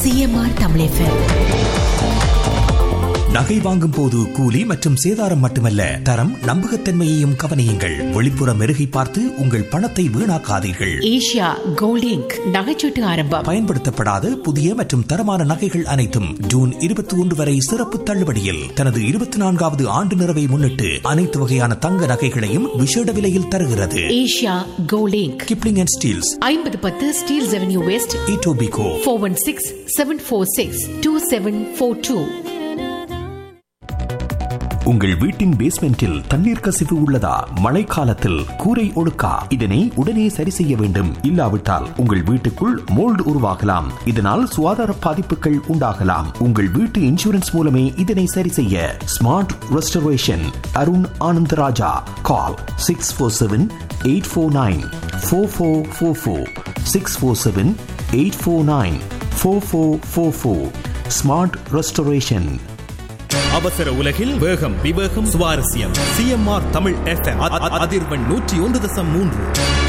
CMR Tamil FM நகை வாங்கும் போது கூலி மற்றும் சேதாரம் மட்டுமல்ல தரம் நம்பகத்தன்மையையும் கவனியுங்கள் வெளிப்புற மெருகை பார்த்து உங்கள் பணத்தை வீணாக்காதீர்கள் ஏஷியா கோல்ட் இங்க் நகைச்சீட்டு ஆரம்பம் பயன்படுத்தப்படாத புதிய மற்றும் தரமான நகைகள் அனைத்தும் ஜூன் இருபத்தி ஒன்று வரை சிறப்பு தள்ளுபடியில் தனது இருபத்தி நான்காவது ஆண்டு நிறைவை முன்னிட்டு அனைத்து வகையான தங்க நகைகளையும் விசேட விலையில் தருகிறது Asia gold inc Kipling and Steeles ஐம்பது பத்து Steeles avenue west Etobicoke four one six seven four six two seven four two உங்கள் வீட்டின் பேஸ்மெண்டில் தண்ணீர் கசிவு உள்ளதா மழைக்காலத்தில் கூரை ஒழுக்கா இதனை உடனே சரி செய்ய வேண்டும் இல்லாவிட்டால் உங்கள் வீட்டுக்குள் மோல்டு உருவாகலாம் இதனால் சுகாதார பாதிப்புகள் உண்டாகலாம் உங்கள் வீட்டு இன்சூரன்ஸ் மூலமே இதனை சரி செய்ய smart restoration Arun Anandaraja call six four seven eight four nine four four four four six four seven eight four nine four four four four smart restoration அவசர உலகில் வேகம் விவேகம் சுவாரஸ்யம் சிஎம்ஆர் தமிழ் எஃப்எம் அதிர்வெண் நூற்றி ஒன்று தசம் மூன்று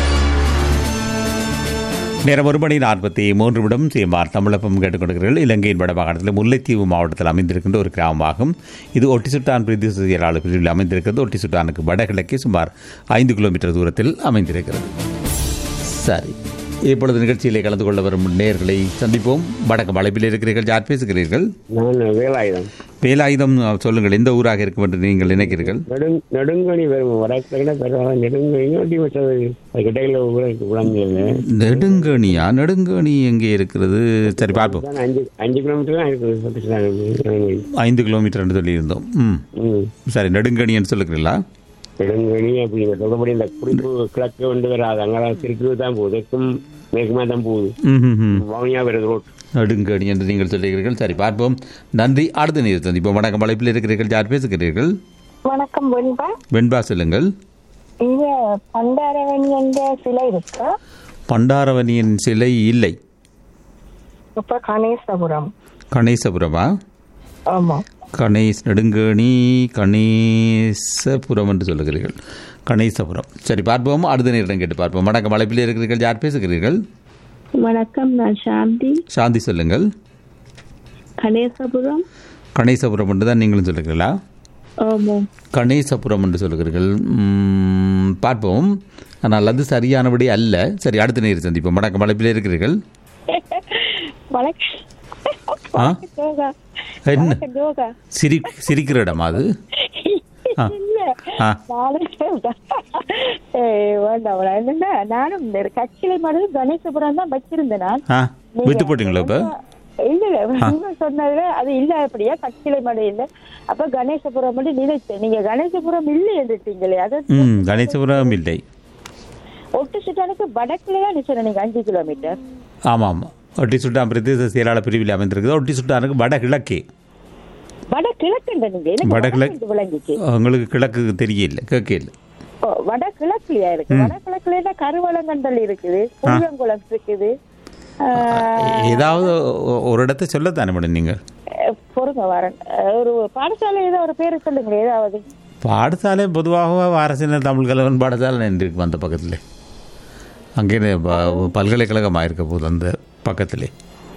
நேரம் ஒரு மணி நாற்பத்தி மூன்று நிமிடம் சிஎம்ஆர் தமிழப்பம் கேட்டுக்கொண்டிருக்கிறீர்கள் இலங்கையின் வடமாகாணத்தில் முல்லைத்தீவு மாவட்டத்தில் அமைந்திருக்கின்ற ஒரு கிராமமாகும் இது ஒட்டிசுட்டான் பிரதேச செயலாளர் பிரிவில் அமைந்திருக்கிறது ஒட்டிசுட்டானுக்கு வடகிழக்கே சுமார் ஐந்து கிலோமீட்டர் தூரத்தில் அமைந்திருக்கிறது சரி இப்பொழுது நிகழ்ச்சியிலே கலந்து கொள்ள வரும் நேர்களை சந்திப்போம் வடக்கு அழைப்பில் இருக்கிறீர்கள் யார் பேசுகிறீர்கள் நான் வேலாயுதம் வேலாயுதம் சொல்லுங்கள் எந்த ஊராக இருக்கும் என்று நீங்கள் நினைக்கிறீர்கள் நெடுங் நெடுங்கணி வரும் வடக்கிழ பெறவாத நெடுங்கணி ஒட்டி வச்சது அதுக்கு இடையில ஊருக்கு குழந்தைங்க நெடுங்கணியா நெடுங்கணி எங்கே இருக்கிறது சரி பார்ப்போம் தான் அஞ்சு அஞ்சு கிலோமீட்டர் தான் இருக்குது பக்கத்துல நெடுங்கணி ஐந்து கிலோமீட்டர் என்று சொல்லியிருந்தோம் ம் ம் சரி நெடுங்கணின்னு சொல்லுகிறீங்களா நெடுங்கணி அப்படி தொடர்படி இந்த குறிப்பு கிழக்கு கொண்டு வராது அங்கெல்லாம் திருப்பி தான் போகுது தெற்கும் மேற்குமா தான் போகுது ம் ம், ம் வவுனியா வருது ரோட் நெடுங்கணி என்று நீங்கள் சொல்லுகிறீர்கள் சரி பார்ப்போம் நன்றி அடுத்த நீர் சந்திப்போம் வணக்கம் அழைப்பில் இருக்கிறீர்கள் யார் பேசுகிறீர்கள் வணக்கம் வெண்பா வெண்பா சொல்லுங்கள் இங்க பண்டாரவன் என்ற சிலை இருக்கு பண்டாரவனியின் சிலை இல்லை இப்ப கணேசபுரம் கணேசபுரமா ஆமா கணேஸ் நெடுங்கணி கணேசபுரம் என்று சொல்லுகிறீர்கள் கணேசபுரம் சரி பார்ப்போம் அடுத்த நேரிடம் கேட்டு பார்ப்போம் வணக்கம் அழைப்பில் இருக்கிறீர்கள் யார் பேசுகிறீர்கள் வணக்கம் நான் சாந்தி சாந்தி சொல்லுங்கள் கணேசபுரம் கணேசபுரம் என்று தான் நீங்களும் சொல்லுகிறீர்களா ஆமா கணேசபுரம் என்று சொல்லுகிறீர்கள் ம், பார்ப்போம் ஆனால் அது சரியானபடி அல்ல சரி அடுத்த நேரம் சந்திப்போம் வணக்கம் அழைப்பில் இருக்கிறீர்கள் வணக்கம் ஆ யோகா என்ன வணக்கம் யோகா சிரி சிரிக்கிற இடமா அது ஆ. இல்ல ஆ. நானும் ஏய், வேண்டாம் வேண்டாம். என்னன்னா நானும் இந்த கச்சிலை மடல் கணேசபுரம் தான் வச்சிருந்தேன் நான் ஆ விட்டு போட்டீங்களா இப்போ இல்ல இல்ல நீங்க சொன்னதுல அது இல்ல அப்படியா கச்சிலை மடை இல்ல அப்ப கணேசபுரம் மட்டும் நினைச்சேன் நீங்க கணேசபுரம் இல்லை என்றீங்களே அது ம் கணேசபுரம் இல்லை ஒட்டு சுட்டானுக்கு வடக்குல தான் நிச்சயம் நீங்க அஞ்சு கிலோமீட்டர் ஆமாம் ஆமாம் ஒட்டி சுட்டான் பிரதேச செயலாளர் பிரிவில் அமைந்திருக்குது ஒட்டி சுட்டானுக்கு வடகிழக்கே வட கிழக்குண்ட நீங்க எனக்கு வடகிழக்கு வடக்கு விளங்கிச்சு உங்களுக்கு கிழக்கு தெரியல கேட்கல ஓ, வட கிழக்குலயா இருக்கு வட கிழக்குல கருவளங்கண்டல் இருக்குது புளியங்குளம் இருக்குது ஆஹ், ஏதாவது ஒ- ஒரு இடத்த சொல்லத்தானே மேடம் நீங்கள் பொறுங்க வரேன் ஒரு பாடசாலை ஏதோ ஒரு பேரு சொல்லுங்களேன் ஏதாவது பாடசாலை பொதுவாக அரசியல் தமிழ் கலவன் பாடசாலை இருக்கு அந்த பக்கத்தில் அங்கே ப- பல்கலைக்கழகமாக இருக்க போகுது அந்த பக்கத்திலே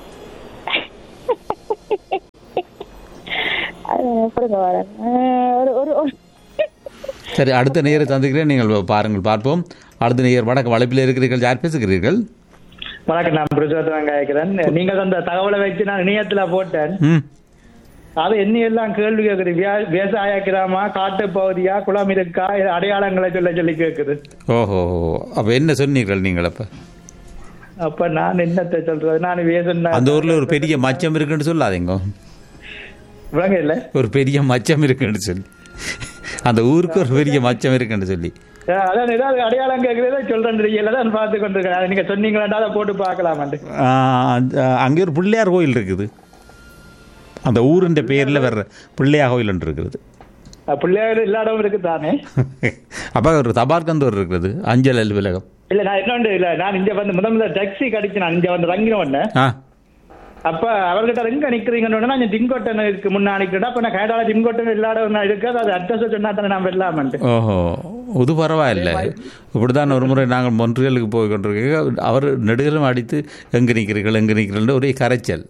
அஹ், பொறுங்க வரேன் ஆஹ், ஒரு ஒரு ஒரு சரி அடுத்த நேரை சந்திக்கிறேன் நீங்கள் பாருங்கள் பார்ப்போம் அடுத்த நேர் வணக்கம் வளைப்பில் இருக்கிறீர்கள் யார் பேசுகிறீர்கள் வணக்கம் நான் பிரசோத்தம் கேட்கிறேன் நீங்க அந்த தகவலை வச்சு நான் இணையத்துல போட்டேன் ம் அது என்ன எல்லாம் கேள்வி கேக்குது வியா- விவசாய கிராமா காட்டு பகுதியா குளம் இருக்கா இது அடையாளங்களை சொல்ல சொல்லி கேக்குது ஓஹோ அப்போ என்ன சொன்னீர்கள் நீங்கள் அப்போ அப்ப நான் என்னத்தை சொல்றது நான் வேசன் அந்த ஊரில் ஒரு பெரிய மச்சம் இருக்குன்னு சொல்லாதீங்க விளங்க இல்ல ஒரு பெரிய மச்சம் இருக்குன்னு சொல்லி அந்த ஊருக்கு ஒரு பெரிய மச்சம் இருக்குன்னு சொல்லி அஹ் அதான் ஏதாவது அடையாளம் கேட்கறத சொல்றேன் தெரியல தான் பார்த்து கொண்டிருக்கேன் அதை நீங்க சொன்னீங்களா அதை போட்டு பார்க்கலாமாண்டு அங்கே ஒரு பிள்ளையார் கோயில் இருக்குது அந்த ஊருன்ற பேரில் வர்ற பிள்ளையார் கோயில் ஒன்று இருக்குது அஹ் பிள்ளையார் எல்லா இடமும் இருக்கு தானே அப்போ ஒரு தபார்கந்தூர் இருக்குது அஞ்சல் அலுவலகம் இல்ல நான் இன்னொன்று இல்ல நான் இங்க வந்து முதல் முதல்ல டாக்ஸி கடிச்சு நான் இங்க வந்து தங்கின உடனே ஆ அப்ப அவர்கிட்ட எங்க நிக்கிறீங்கன்னு உடனே நான் டிங்கோட்டனுக்கு முன்னா நிக்கிறேன் அப்ப நான் கேடால டிங்கோட்டன் எல்லா இடம் நான் இருக்காது அது அட்ரஸ் சொன்னா தானே நான் வெல்லாமன்ட்டு ஓஹோ இது பரவாயில்ல இப்படிதான் ஒரு முறை நாங்கள் மொன்றியலுக்கு போய் கொண்டிருக்க அவர் நெடுகலும் அடித்து எங்கே நிற்கிறீர்கள் எங்கே நிற்கிறீர்கள் ஒரே கரைச்சல்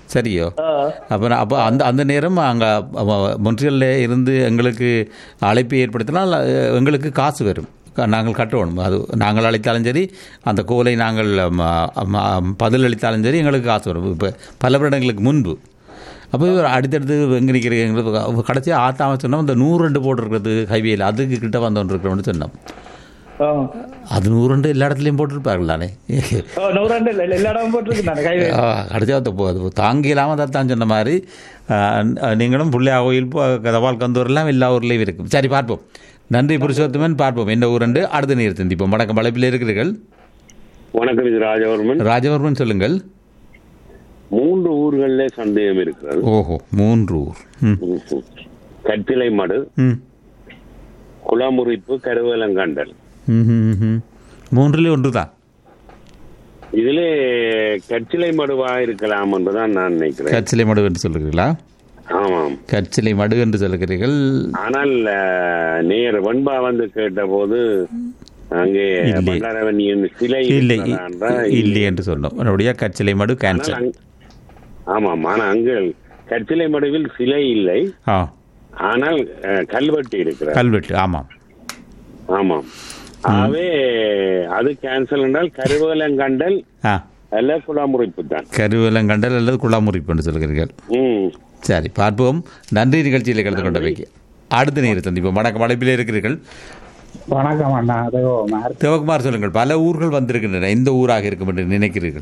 சரியோ அப்புறம் அப்போ அந்த அந்த நேரம் அங்கே மொன்ட்ரியலில் இருந்து எங்களுக்கு அழைப்பு ஏற்படுத்தினால் அஹ், எங்களுக்கு காசு வரும் க- நாங்கள் கட்டணும் அது நாங்கள் அழைத்தாலும் சரி அந்த கோலை நாங்கள் ம, ம, பதில் அளித்தாலும் சரி எங்களுக்கு காசு வரும் இப்போ பல வருடங்களுக்கு முன்பு அப்போ இவர் அடுத்தடுத்து எங்கே நிற்கிறீங்க கடைசியாக ஆத்தாம சொன்னோம் இந்த நூறு ரெண்டு போட்டிருக்கிறது ஹைவேயில் அதுக்கு கிட்ட வந்தோன்னு இருக்கிறோம்னு சொன்னோம் ஓ. அது நூறு ரெண்டு எல்லா இடத்துலையும் போட்டிருப்பார்கள் தானே ஓ, நூறாண்டு இல்ல, எல்லா இடமும் போட்டிருக்கு நான் கைவே கடைசியாக அது போ- அது தாங்கி இல்லாமல் தான் சொன்ன மாதிரி ஆ, நீங்களும் பிள்ளையா கோயில் போ- தபால் கந்தூர் எல்லாம் எல்லா ஊர்லேயும் இருக்கும் சரி பார்ப்போம் நன்றி புருஷோத்தமன் பார்ப்போம் என்ன ஊரண்டு அடுத்த நீர் சந்திப்போம் வணக்கம் வளைப்பில் இருக்கிறீர்கள் வணக்கம் இது ராஜவர்மன் ராஜவர்மன் சொல்லுங்கள் மூன்று ஊர்கள்ல சந்தேகம் இருக்கிறது ஓஹோ மூன்று ஊர் ம் கட்டிலை மடு ம் குளமுறிப்பு கருவேலங்கண்டல் ம், ம், ம். மூன்றிலே ஒன்று தான் இதிலே கச்சிலை மடுவா இருக்கலாம் என்றுதான் நான் நினைக்கிறேன் கச்சிலை மடு என்று சொல்லுகிறீர்களா ஆமாம் கச்சிலை மடு என்று சொல்லுகிறீர்கள் ஆனால் அஹ், நேர் வெண்பா வந்து கேட்டபோது அங்கே இல்லை. பண்டாரவன்னியின் சிலை இல்லை இருக்கிறதா என்றால் இல்லை என்று சொன்னோம் என்னுடைய கச்சிலை மடு ஆனால் கேன்சல் அங்க- ஆமாம் ஆனா அங்கு கச்சிலை மடுவில் சிலை இல்லை ஆ ஆனால் அஹ், கல்வெட்டு இருக்கிறார் கல்வெட்டு ஆமாம் ஆமாம் ஆகவே அது கேன்சல் என்றால் கருவேலங்கண்டல் ஆ அல்ல குளமுறிப்பு தான் கருவேலங்கண்டல் அல்லது குழாமுறிப்பு என்று சொல்கிறீர்கள் ம் சரி பார்ப்போம் நன்றி நிகழ்ச்சியில் கலந்து கொண்டவைக்கு அடுத்த நேரம் சந்திப்போம் வணக்கம் அழைப்பில் இருக்கிறீர்கள் வணக்கம் அண்ணா அதோ மார் சிவகுமார் சொல்லுங்கள் பல ஊர்கள் வந்திருக்கின்றன எந்த ஊராக இருக்கும் என்று நினைக்கிறீர்கள்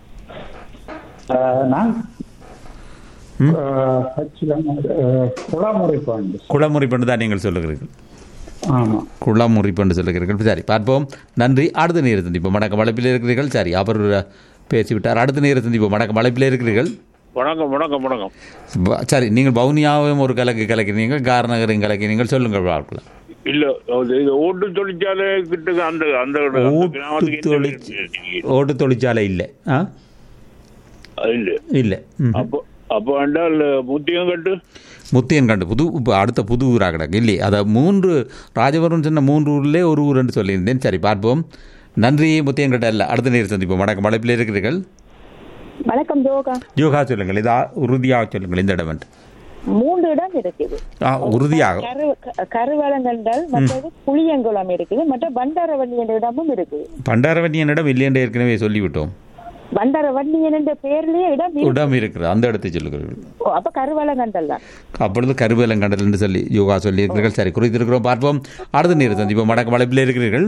அஹ், நான் அஹ், actually, அஹ், குளமுறைப்பு வந்து குளமுறிப்பு என்று தான் நீங்கள் சொல்லுகிறீர்கள் ஆமா குளமுறிப்பு என்று சொல்லுகிறீர்கள் சரி பார்ப்போம் நன்றி அடுத்த நேரம் சந்திப்போம் வணக்கம் அழைப்பில் இருக்கிறீர்கள் சரி அவர் பேசிவிட்டார் அடுத்த நேரம் சந்திப்போம் வணக்கம் அழைப்பில் இருக்கிறீர்கள் வணக்கம் வணக்கம் வணக்கம் ப- சரி நீங்கள் பவுனியாவையும் ஒரு கலக்கு கலக்கினீர்கள் காரநகரையும் கலக்கினீங்கள் சொல்லுங்கள் பார்க்கலாம் இல்ல அது இது ஓட்டு தொழிற்சாலை கிட்ட அந்த அந்த அந்த ஓட்டு கிராமத்துக்கு எந்த தொழிற் வீடு? ஓட்டு தொழிற்சாலை இல்லை ஆ அது இல்ல இல்லை ம். அப்போ அப்போ என்றால் முத்தியம் கட்டு முத்தியன் கண்டு புது இப்போ அடுத்த புது ஊராக கிடக்கு இல்லை அதை மூன்று ராஜவரம் சொன்ன மூன்று ஊர்லே ஒரு ஊர் என்று சொல்லியிருந்தேன் சரி பார்ப்போம் நன்றி முத்தியன் கட்ட அல்ல அடுத்த நேரம் சந்திப்போம் வணக்கம் அழைப்பில் இருக்கிறீர்கள் வணக்கம் ஜோகா யோகா சொல்லுங்கள் இதா உறுதியாக சொல்லுங்கள் இந்த இடம் என்று. மூன்று இடம் இருக்குது ஆ உறுதியாக கரு க- கருவளங்கண்டல் மற்றது புளியங்குளம் இருக்குது மற்ற பண்டாரவள்ளி என்ற இடமும் இருக்குது பண்டாரவன்னியன் இடம் இல்லை என்று ஏற்கனவே சொல்லிவிட்டோம் பண்டாரவள்ளி என்ற பேர்லயே இடம் இருக்கு. இடம் இருக்கிறது அந்த இடத்தை சொல்லுகிறீர்கள் ஓ, அப்ப கருவளங்கண்டல் தான் அப்பொழுது கருவேலங்கடல் என்று சொல்லி யோகா சொல்லியிருக்கிறீர்கள் சரி குறித்திருக்கிறோம் பார்ப்போம் அடுத்த நேரம் சந்திப்போம் வணக்கம் அழைப்பில் இருக்கிறீர்கள்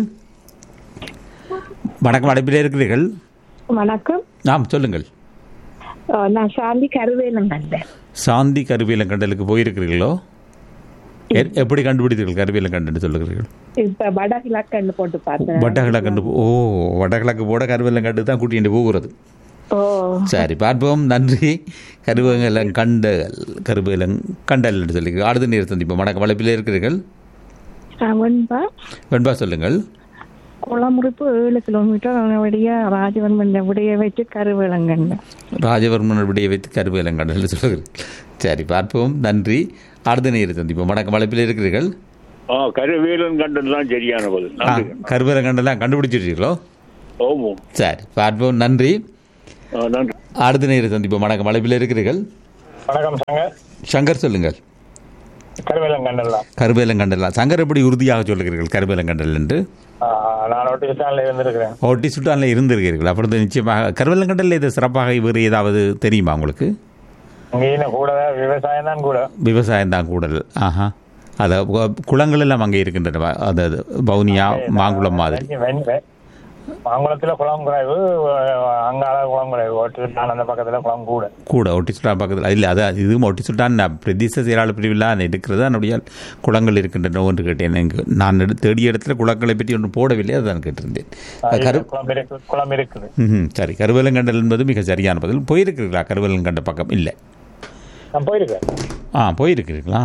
வணக்கம் அழைப்பில் இருக்கிறீர்கள் வணக்கம் ஆம் சொல்லுங்கள் அஹ் நான் சாந்தி கருவேலங்கண்டேன் சாந்தி கருவேலங்கண்டலுக்கு போயிருக்கிறீர்களோ எ- எப்படி கண்டுபிடித்தீர்கள் கருவேலங்கண்டன்னு சொல்லுகிறீர்கள் இப்ப வடகிழக்கன்னு போட்டு பார்த்தேன் வடகிழக்கு ஓ வடகிழக்கு போட கருவேலங்கண்டு தான் கூட்டிட்டு போகிறது ஓ சரி பார்ப்போம் நன்றி கருவேலங்கண்டல் கருவேலங்கண்டல் என்று சொல்லி அடுத்த நேரம் சந்திப்போம் வணக்கம் வளைப்பில் இருக்கிறீர்கள் வெண்பா வெண்பா சொல்லுங்கள் குளமுறிப்பு ஏழு கிலோமீட்டர் விடைய ராஜவன்மன் விடைய வச்சு கருவேலங்கண்டேன் ராஜவர்மன் விடையை வைத்து கருவேலங்கண்டல் சொல்லுகிறீர்கள் சரி பார்ப்போம் நன்றி அடுத்த நேரம் சந்திப்போம் வணக்கம் வளைப்பில் இருக்கிறீர்கள் ஆ கருவேலன் கண்டது தான் சரியான பதில் ஆ நன்றி கருவேலங்கண்டெல்லாம் கண்டுபிடிச்சிருக்கீங்களோ ஓமோ சரி பார்ப்போம் நன்றி ஆ, நன்றி அடுத்த நேரம் சந்திப்போம் வணக்கம் வளைப்பில் இருக்கிறீர்கள் வணக்கம் சங்கர் சங்கர் சொல்லுங்கள் கருவேலங்கண்டல் தான் கருவேலங்கண்டல் சங்கர் எப்படி உறுதியாக சொல்லுகிறீர்கள் கருவேலங்கண்டல் என்று ஆஹ், நான் ஒட்டி சேனல்ல இருந்திருக்கிறேன் ஓட்டி சுட்டானில் இருந்திருக்கிறீர்கள் அப்பொழுது நிச்சயமாக கருவேலங்கண்டல் இது சிறப்பாக வேறு ஏதாவது தெரியுமா உங்களுக்கு இங்கே கூட விவசாயம் தான் கூட விவசாயம் தான் கூடல் ஆஹா அது கு- குளங்கள் எல்லாம் அங்கே இருக்கின்றன அது அது பவுனியா மாங்குளம் மாதிரி வெண்- வெ- மாங்குளத்துல குளம் குறைவு அங்கால குளம் குறைவு ஒட்டி நான் அந்த பக்கத்துல குளம் கூட கூட ஒட்டி சுட்டான் பக்கத்தில் இல்லை அது இதுவும் ஒட்டி சுட்டான் நான் பிரதேச செயலாளர் பிரிவில் இருக்கிறது அதனுடைய குளங்கள் இருக்கின்றன ஒன்று கேட்டேன் எனக்கு நான் எடு- தேடிய இடத்துல குளங்களை பற்றி ஒன்று போடவில்லை அதுதான் கேட்டிருந்தேன் அது கரு குளம் இருக்கு குளம் இருக்குது ம்ஹும். சரி கருவேலங்கண்டல் என்பது மிக சரியான பதில் போயிருக்கிறீர்களா கருவேலங்கண்ட பக்கம் இல்லை நான் போயிருக்கேன் ஆ போயிருக்கிறீர்களா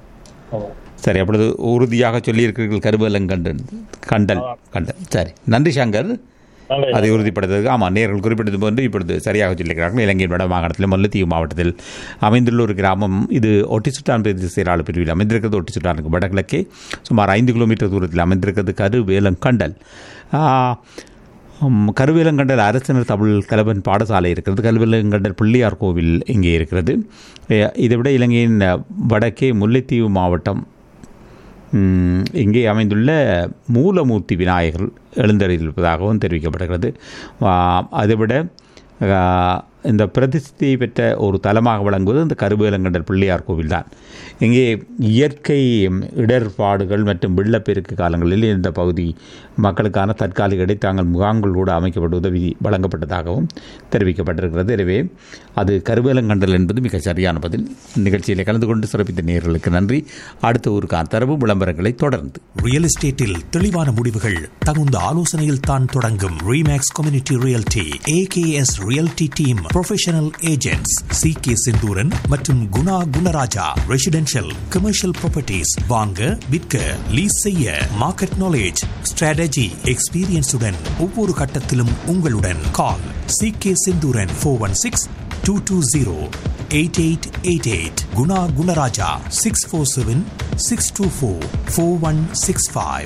சரி அப்பொழுது உறுதியாக சொல்லியிருக்கிறீர்கள் கருவேலங்கண்டன் கண்டல் கண்டல் சரி நன்றி சங்கர் நன்றி. அதை உறுதிப்படுத்துவதற்கு ஆமாம் நேர்கள் குறிப்பிட்டது போன்று இப்பொழுது சரியாக சொல்லியிருக்கிறார்கள் இலங்கையின் வட மாகாணத்தில் முல்லைத்தீவு மாவட்டத்தில் அமைந்துள்ள ஒரு கிராமம் இது ஒட்டிசுட்டான் பிரதேச செயலாளர் பிரிவில் அமைந்திருக்கிறது ஒட்டிசுட்டானுக்கு வடகிழக்கே சுமார் ஐந்து கிலோமீட்டர் தூரத்தில் அமைந்திருக்கிறது கருவேலங்கண்டல் ஆ, உம், கருவேலங்கண்டல் அரசினர் தமிழ் கலவன் பாடசாலை இருக்கிறது கருவேலங்கண்டல் பிள்ளையார் கோவில் இங்கே இருக்கிறது அஹ், இதை விட இலங்கையின் அஹ், வடக்கே முல்லைத்தீவு மாவட்டம் உம், இங்கே அமைந்துள்ள மூலமூர்த்தி விநாயகர் எழுந்தருளிருப்பதாகவும் தெரிவிக்கப்படுகிறது ஆ, அதைவிட ஆ, இந்த பிரதிஷ்டி பெற்ற ஒரு தலமாக விளங்குவது இந்த கருவேலங்கண்டல் பிள்ளையார் கோவில்தான் இங்கே இயற்கை இடர்பாடுகள் மற்றும் வெள்ளப்பெருக்கு காலங்களில் இந்த பகுதி மக்களுக்கான தற்காலிக இடைத்தாங்கல் முகாம்கள் கூட அமைக்கப்பட்டு உதவி வழங்கப்பட்டதாகவும் தெரிவிக்கப்பட்டிருக்கிறது எனவே அது கருவேலங்கண்டல் என்பது மிக சரியான பதில் நிகழ்ச்சியில் கலந்து கொண்டு சிறப்பித்த நேயர்களுக்கு நன்றி அடுத்த ஊருக்கான தரவு விளம்பரங்களை தொடர்ந்து ரியல் எஸ்டேட்டில் தெளிவான முடிவுகள் தகுந்த ஆலோசனையில் தான் தொடங்கும் Remax community realty AKS realty team professional agents C K Senthooran மற்றும் Guna Gunaraja residential commercial properties வாங்க விற்க லீஸ் செய்ய மார்க்கெட் நாலேஜ் ஸ்ட்ராட்டஜி எக்ஸ்பீரியன்ஸுடன் ஒவ்வொரு கட்டத்திலும் உங்களுடன் call C K Senthooran four one six two two zero eight eight eight eight Guna Gunaraja six four seven six two four four one six five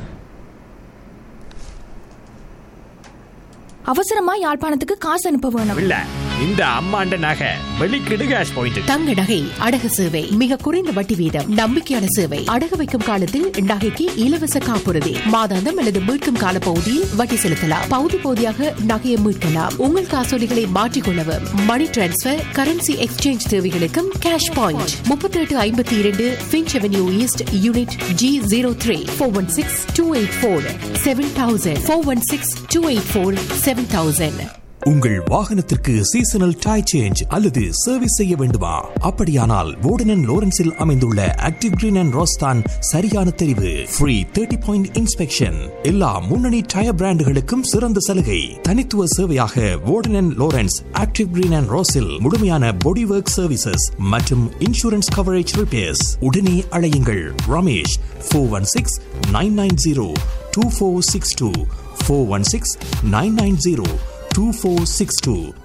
அவசரமா யாழ்ப்பாணத்துக்கு காசு அனுப்ப வேணும் இல்ல இந்த அம்மாண்ட நகை வெளிக்கிடு கேஷ் பாயிண்ட் தங்க நகை அடகு சேவை மிக குறைந்த வட்டி வீதம் நம்பிக்கையான சேவை அடகு வைக்கும் காலத்தில் நகைக்கு இலவச காப்புறுதி மாதாந்தம் அல்லது மீட்கும் கால பகுதியில் வட்டி செலுத்தலாம் பகுதி பகுதியாக நகையை மீட்கலாம் உங்கள் காசோலிகளை மாற்றிக்கொள்ளவும் மணி டிரான்ஸ்பர் கரன்சி எக்ஸ்சேஞ்ச் தேவைகளுக்கும் கேஷ் பாயிண்ட் முப்பத்தி எட்டு ஐம்பத்தி இரண்டு Finch avenue east unit G zero three four one six two eight four seven thousand four one six two eight four seven thousand உங்கள் வாகனத்திற்கு சீசனல் டை சேஞ்ச் அல்லது service செய்ய வேண்டுமா அப்படியானால் வோர்டன் லோரன்ஸில் அமைந்துள்ள ஆக்டிவ் கிரீன் அண்ட் ரோஸ்தான் சரியான தெரிவு ஃப்ரீ தேர்ட்டி பாயிண்ட் இன்ஸ்பெக்ஷன் எல்லா முன்னணி டயர் பிராண்டுகளுக்கும் சிறந்த சலுகை தனித்துவ சேவையாக Warden Lawrence active green and ரோஸில் முழுமையான பாடி ஒர்க் சர்வீசஸ் மற்றும் இன்சூரன்ஸ் கவரேஜ் ரிப்பேர்ஸ் உடனே அழையுங்கள் Ramesh four one six nine nine zero two four six two four one six nine nine zero 2462